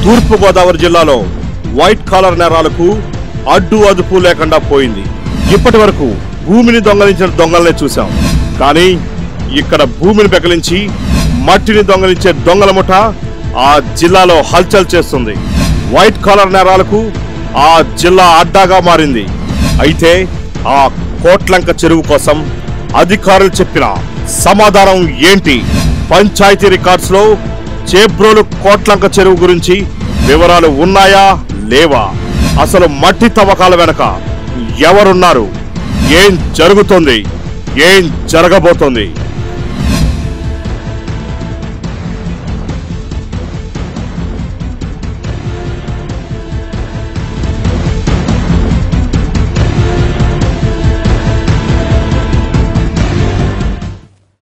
తూర్పు గోదావరి జిల్లాలో white collar నేరాలకు అడ్డు అదుపు లేకుండా పోయింది ఇప్పటి వరకు భూమిని దొంగలించిన దొంగలనే చూశాం కానీ ఇక్కడ భూమిని పెకలించి మట్టిని దొంగలించే దొంగల ముఠ ఆ జిల్లాలో హల్చల్ చేస్తుంది వైట్ కాలర్ నేరాలకు ఆ జిల్లా అడ్డాగా మారింది అయితే ఆ కోట్లంక చెరువు కోసం అధికారులు చెప్పిన సమాధానం ఏంటి పంచాయతీ రికార్డ్స్ లో చేబ్రోలు కోట్లంక చెరువు గురించి వివరాలు ఉన్నాయా లేవా అసలు మట్టి తవ్వకాల వెనక ఎవరున్నారు ఏం జరుగుతుంది ఏం జరగబోతోంది